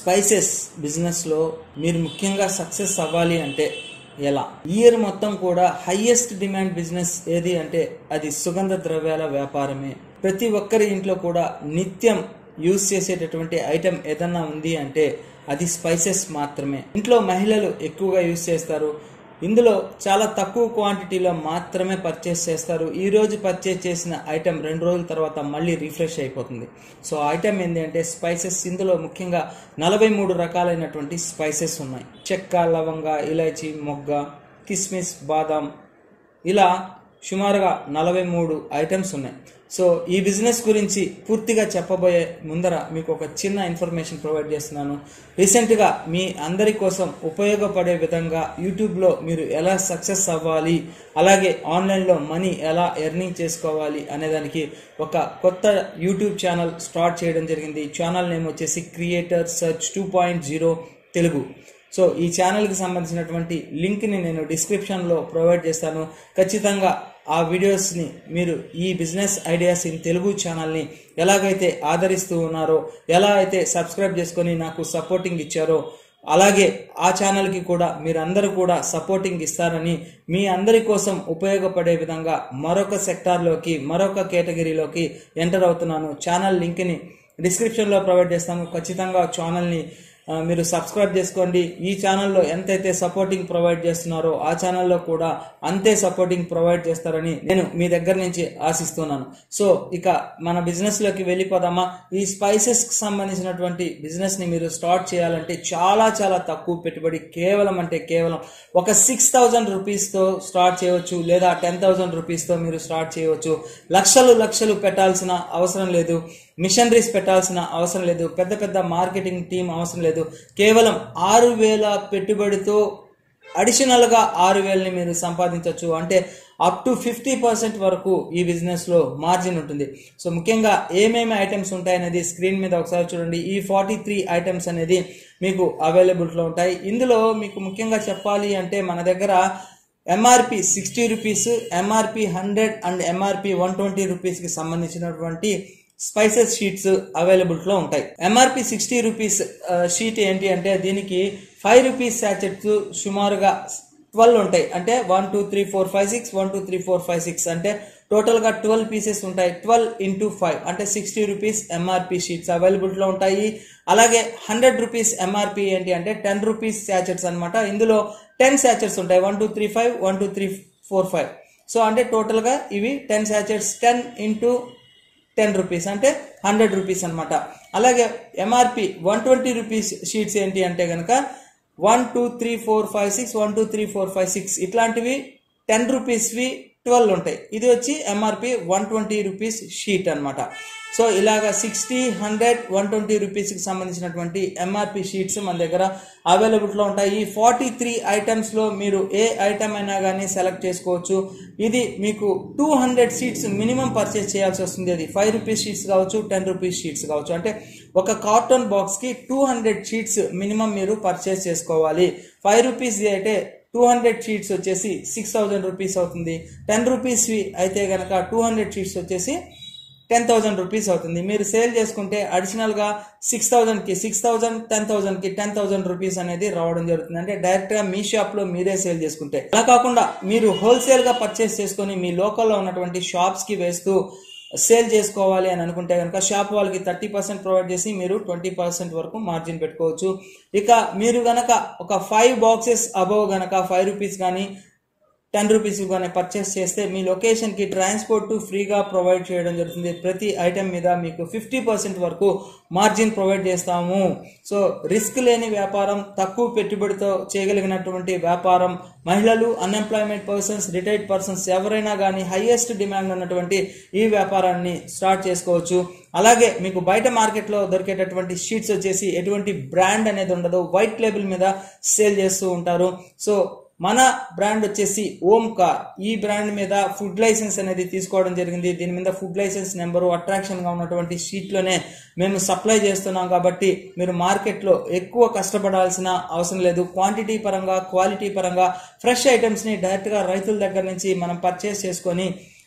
spices బిజినెస్లో మీరు ముఖ్యంగా సక్సెస్ అవ్వాలి అంటే ఎలా ఇయర్ మొత్తం కూడా హైయెస్ట్ డిమాండ్ బిజినెస్ ఏది అంటే అది సుగంధ ద్రవ్యాల వ్యాపారమే ప్రతి ఒక్కరి ఇంట్లో కూడా నిత్యం యూజ్ చేసేటటువంటి ఐటెం ఏదన్నా ఉంది అంటే అది స్పైసెస్ మాత్రమే ఇంట్లో మహిళలు ఎక్కువగా యూజ్ చేస్తారు ఇందులో చాలా తక్కువ క్వాంటిటీలో మాత్రమే పర్చేస్ చేస్తారు ఈ రోజు పర్చేస్ చేసిన ఐటెం రెండు రోజుల తర్వాత మళ్ళీ రీఫ్రెష్ అయిపోతుంది సో ఐటెం ఏంటి అంటే స్పైసెస్ ఇందులో ముఖ్యంగా నలభై మూడు రకాలైనటువంటి స్పైసెస్ ఉన్నాయి చెక్క లవంగ ఇలాచి మొగ్గ కిస్మిస్ బాదాం ఇలా సుమారుగా నలభై మూడు ఐటమ్స్ ఉన్నాయి సో ఈ బిజినెస్ గురించి పూర్తిగా చెప్పబోయే ముందర మీకు ఒక చిన్న ఇన్ఫర్మేషన్ ప్రొవైడ్ చేస్తున్నాను రీసెంట్గా మీ అందరి కోసం ఉపయోగపడే విధంగా యూట్యూబ్లో మీరు ఎలా సక్సెస్ అవ్వాలి అలాగే ఆన్లైన్లో మనీ ఎలా ఎర్నింగ్ చేసుకోవాలి అనేదానికి ఒక కొత్త యూట్యూబ్ ఛానల్ స్టార్ట్ చేయడం జరిగింది ఛానల్ నేమ్ వచ్చేసి creator search two point zero Telugu so ఈ ఛానల్కి సంబంధించినటువంటి లింక్ని నేను డిస్క్రిప్షన్లో ప్రొవైడ్ చేస్తాను ఖచ్చితంగా ఆ వీడియోస్ని మీరు ఈ బిజినెస్ ఐడియాస్ ఇన్ తెలుగు ఛానల్ని ఎలాగైతే ఆదరిస్తూ ఉన్నారో ఎలా అయితే సబ్స్క్రైబ్ చేసుకొని నాకు సపోర్టింగ్ ఇచ్చారో అలాగే ఆ ఛానల్కి కూడా మీరందరూ కూడా సపోర్టింగ్ ఇస్తారని మీ అందరి కోసం ఉపయోగపడే విధంగా మరొక సెక్టార్లోకి మరొక కేటగిరీలోకి ఎంటర్ అవుతున్నాను ఛానల్ లింక్ని డిస్క్రిప్షన్లో ప్రొవైడ్ చేస్తాను ఖచ్చితంగా ఛానల్ని ఆ, మీరు సబ్స్క్రైబ్ చేసుకోండి ఈ ఛానల్లో ఎంతైతే సపోర్టింగ్ ప్రొవైడ్ చేస్తున్నారో ఆ ఛానల్లో కూడా అంతే సపోర్టింగ్ ప్రొవైడ్ చేస్తారని నేను మీ దగ్గర నుంచి ఆశిస్తున్నాను సో ఇక మన బిజినెస్ లోకి వెళ్ళిపోదామా ఈ స్పైసెస్ కి సంబంధించినటువంటి బిజినెస్ ని మీరు స్టార్ట్ చేయాలంటే చాలా చాలా తక్కువ పెట్టుబడి కేవలం అంటే కేవలం ఒక సిక్స్ థౌజండ్ రూపీస్ తో స్టార్ట్ చేయవచ్చు లేదా టెన్ థౌజండ్ రూపీస్ తో మీరు స్టార్ట్ చేయవచ్చు లక్షలు లక్షలు పెట్టాల్సిన అవసరం లేదు మిషనరీస్ పెట్టాల్సిన అవసరం లేదు పెద్ద పెద్ద మార్కెటింగ్ టీం అవసరం లేదు కేవలం ఆరు వేల పెట్టుబడితో అడిషనల్గా ఆరు వేలని మీరు సంపాదించవచ్చు అంటే అప్ టు ఫిఫ్టీ పర్సెంట్ వరకు ఈ బిజినెస్లో మార్జిన్ ఉంటుంది సో ముఖ్యంగా ఏమేమి ఐటమ్స్ ఉంటాయనేది స్క్రీన్ మీద ఒకసారి చూడండి ఈ ఫార్టీ త్రీ ఐటమ్స్ అనేది మీకు అవైలబుల్లో ఉంటాయి ఇందులో మీకు ముఖ్యంగా చెప్పాలి అంటే మన దగ్గర MRP sixty rupees MRP hundred and MRP one twenty రూపీస్కి సంబంధించినటువంటి స్పైసెస్ షీట్స్ అవైలబుల్లో ఉంటాయి ఎంఆర్పి సిక్స్టీ రూపీస్ షీట్ ఏంటి అంటే దీనికి ఫైవ్ రూపీస్ శాచెట్స్ సుమారుగా ట్వెల్వ్ ఉంటాయి అంటే one two three four five six one two three four five six అంటే టోటల్గా ట్వెల్వ్ పీసెస్ ఉంటాయి ట్వెల్వ్ ఇంటూ ఫైవ్ అంటే సిక్స్టీ రూపీస్ ఎంఆర్పి షీట్స్ అవైలబుల్లో ఉంటాయి అలాగే హండ్రెడ్ రూపీస్ ఎంఆర్పి ఏంటి అంటే టెన్ రూపీస్ శాచెట్స్ అనమాట ఇందులో టెన్ శాచెట్స్ ఉంటాయి one two three five one two three four five so అంటే టోటల్గా ఇవి ten sachets ten into ten rupees అంటే హండ్రెడ్ రూపీస్ అనమాట అలాగే MRP one twenty rupees sheets ఏంటి అంటే కనుక one two three four five six one two three four five six ఇట్లాంటివి టెన్ రూపీస్వి ట్వెల్వ్ ఉంటాయి ఇది వచ్చి MRP one twenty rupees sheet అనమాట సో ఇలాగా సిక్స్టీ హండ్రెడ్ వన్ ట్వంటీ రూపీస్కి సంబంధించినటువంటి ఎంఆర్పి షీట్స్ మన దగ్గర అవైలబుల్లో ఉంటాయి ఈ ఫార్టీ త్రీ ఐటమ్స్లో మీరు ఏ ఐటమ్ అయినా కానీ సెలెక్ట్ చేసుకోవచ్చు ఇది మీకు two hundred sheets minimum purchase చేయాల్సి వస్తుంది అది ఫైవ్ రూపీస్ షీట్స్ కావచ్చు టెన్ రూపీస్ షీట్స్ కావచ్చు అంటే ఒక కార్టూన్ బాక్స్కి టూ హండ్రెడ్ షీట్స్ మినిమం మీరు పర్చేస్ చేసుకోవాలి ఫైవ్ రూపీస్ అయితే టూ హండ్రెడ్ షీట్స్ వచ్చేసి సిక్స్ థౌజండ్ రూపీస్ అవుతుంది టెన్ రూపీస్వి అయితే కనుక టూ హండ్రెడ్ షీట్స్ వచ్చేసి టెన్ థౌసండ్ రూపీస్ అవుతుంది మీరు సేల్ చేసుకుంటే అడిషనల్గా సిక్స్ థౌజండ్కి సిక్స్ థౌజండ్ టెన్ థౌజండ్కి టెన్ థౌసండ్ రూపీస్ అనేది రావడం జరుగుతుంది అంటే డైరెక్ట్గా మీ షాప్లో మీరే సేల్ చేసుకుంటే అలా కాకుండా మీరు హోల్సేల్గా పర్చేస్ చేసుకొని మీ లోకల్లో ఉన్నటువంటి షాప్స్కి వేస్తూ సేల్ చేసుకోవాలి అని అనుకుంటే కనుక షాప్ వాళ్ళకి థర్టీ పర్సెంట్ ప్రొవైడ్ చేసి మీరు ట్వంటీ పర్సెంట్ వరకు మార్జిన్ పెట్టుకోవచ్చు ఇక మీరు గనక ఒక ఫైవ్ బాక్సెస్ అబవ్ గనక ఫైవ్ రూపీస్ కానీ టెన్ రూపీస్ కానీ పర్చేస్ చేస్తే మీ లొకేషన్కి ట్రాన్స్పోర్ట్ ఫ్రీగా ప్రొవైడ్ చేయడం జరుగుతుంది ప్రతి ఐటెం మీద మీకు ఫిఫ్టీ పర్సెంట్ వరకు మార్జిన్ ప్రొవైడ్ చేస్తాము సో రిస్క్ లేని వ్యాపారం తక్కువ పెట్టుబడితో చేయగలిగినటువంటి వ్యాపారం మహిళలు అన్ఎంప్లాయ్మెంట్ పర్సన్స్ రిటైర్డ్ పర్సన్స్ ఎవరైనా కానీ హైయెస్ట్ డిమాండ్ ఉన్నటువంటి ఈ వ్యాపారాన్ని స్టార్ట్ చేసుకోవచ్చు అలాగే మీకు బయట మార్కెట్లో దొరికేటటువంటి షీట్స్ వచ్చేసి ఎటువంటి బ్రాండ్ అనేది ఉండదు వైట్ లేబుల్ మీద సేల్ చేస్తూ ఉంటారు సో మన బ్రాండ్ వచ్చేసి ఓంకార్ ఈ బ్రాండ్ మీద ఫుడ్ లైసెన్స్ అనేది తీసుకోవడం జరిగింది దీని మీద ఫుడ్ లైసెన్స్ నెంబరు అట్రాక్షన్ గా ఉన్నటువంటి షీట్ లోనే మేము సప్లై చేస్తున్నాం కాబట్టి మీరు మార్కెట్ లో ఎక్కువ కష్టపడాల్సిన అవసరం లేదు క్వాంటిటీ పరంగా క్వాలిటీ పరంగా ఫ్రెష్ ఐటమ్స్ ని డైరెక్ట్ గా రైతుల దగ్గర నుంచి మనం పర్చేస్ చేసుకొని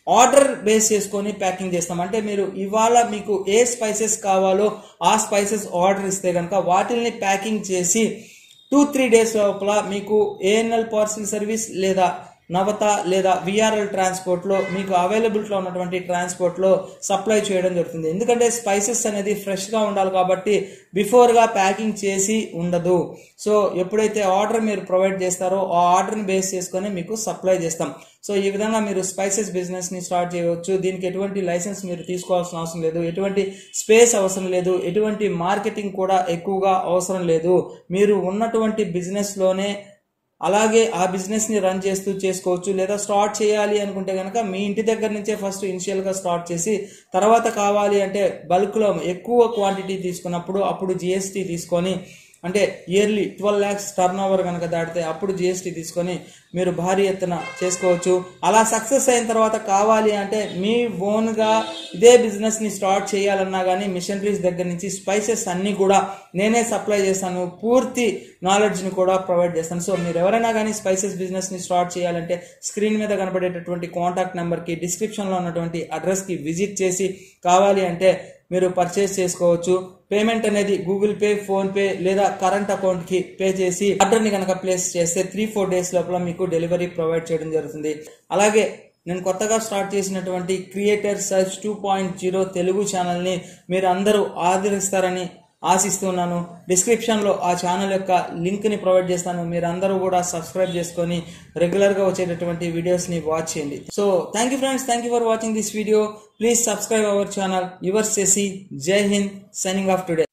ఆర్డర్ బేస్ చేసుకొని ప్యాకింగ్ చేస్తాం అంటే మీరు ఇవాళ మీకు ఏ స్పైసెస్ కావాలో ఆ స్పైసెస్ ఆర్డర్ ఇస్తే కనుక వాటిల్ని ప్యాకింగ్ చేసి టూ త్రీ డేస్ లోపల మీకు ఏఎన్ఎల్ పార్సిల్ సర్వీస్ లేదా నవత లేదా విఆర్ఎల్ ట్రాన్స్పోర్ట్లో మీకు అవైలబిలిటీలో ఉన్నటువంటి ట్రాన్స్పోర్ట్లో సప్లై చేయడం జరుగుతుంది ఎందుకంటే స్పైసెస్ అనేది ఫ్రెష్గా ఉండాలి కాబట్టి బిఫోర్గా ప్యాకింగ్ చేసి ఉండదు సో ఎప్పుడైతే ఆర్డర్ మీరు ప్రొవైడ్ చేస్తారో ఆ ఆర్డర్ని బేస్ చేసుకొని మీకు సప్లై చేస్తాం సో ఈ విధంగా మీరు స్పైసెస్ బిజినెస్ని స్టార్ట్ చేయవచ్చు దీనికి ఎటువంటి లైసెన్స్ మీరు తీసుకోవాల్సిన అవసరం లేదు ఎటువంటి స్పేస్ అవసరం లేదు ఎటువంటి మార్కెటింగ్ కూడా ఎక్కువగా అవసరం లేదు మీరు ఉన్నటువంటి బిజినెస్లోనే అలాగే ఆ బిజినెస్ ని రన్ చేస్తూ చేసుకోవచ్చు లేదా స్టార్ట్ చేయాలి అనుకుంటే కనుక మీ ఇంటి దగ్గర నుంచే ఫస్ట్ ఇనిషియల్ గా స్టార్ట్ చేసి తర్వాత కావాలి అంటే బల్క్ లో ఎక్కువ క్వాంటిటీ తీసుకున్నప్పుడు అప్పుడు జిఎస్టీ తీసుకొని అంటే yearly twelve lakhs turnover కనుక దాటితే అప్పుడు జిఎస్టీ తీసుకొని మీరు భారీ ఎత్తున చేసుకోవచ్చు అలా సక్సెస్ అయిన తర్వాత కావాలి అంటే మీ ఓన్గా ఇదే బిజినెస్ని స్టార్ట్ చేయాలన్నా కానీ మిషనరీస్ దగ్గర నుంచి స్పైసెస్ అన్నీ కూడా నేనే సప్లై చేస్తాను పూర్తి నాలెడ్జ్ని కూడా ప్రొవైడ్ చేస్తాను సో మీరు ఎవరైనా కానీ స్పైసెస్ బిజినెస్ని స్టార్ట్ చేయాలంటే స్క్రీన్ మీద కనబడేటటువంటి కాంటాక్ట్ నెంబర్కి డిస్క్రిప్షన్లో ఉన్నటువంటి అడ్రస్కి విజిట్ చేసి కావాలి అంటే మీరు పర్చేస్ చేసుకోవచ్చు పేమెంట్ అనేది గూగుల్ పే ఫోన్ పే లేదా కరెంట్ అకౌంట్ కి పే చేసి ఆర్డర్ ని కనుక ప్లేస్ చేస్తే త్రీ ఫోర్ డేస్ లోపల మీకు డెలివరీ ప్రొవైడ్ చేయడం జరుగుతుంది అలాగే నేను కొత్తగా స్టార్ట్ చేసినటువంటి creator search two point zero Telugu ఛానల్ని మీరు అందరూ ఆదరిస్తారని ఆశిస్తున్నాను డిస్క్రిప్షన్లో ఆ ఛానల్ యొక్క లింక్ని ప్రొవైడ్ చేస్తాను మీరు అందరూ కూడా సబ్స్క్రైబ్ చేసుకొని రెగ్యులర్గా వచ్చేటటువంటి వీడియోస్ని వాచ్ చేయండి so thank you friends thank you for watching this video please subscribe our channel your సెసి Jai Hind signing off today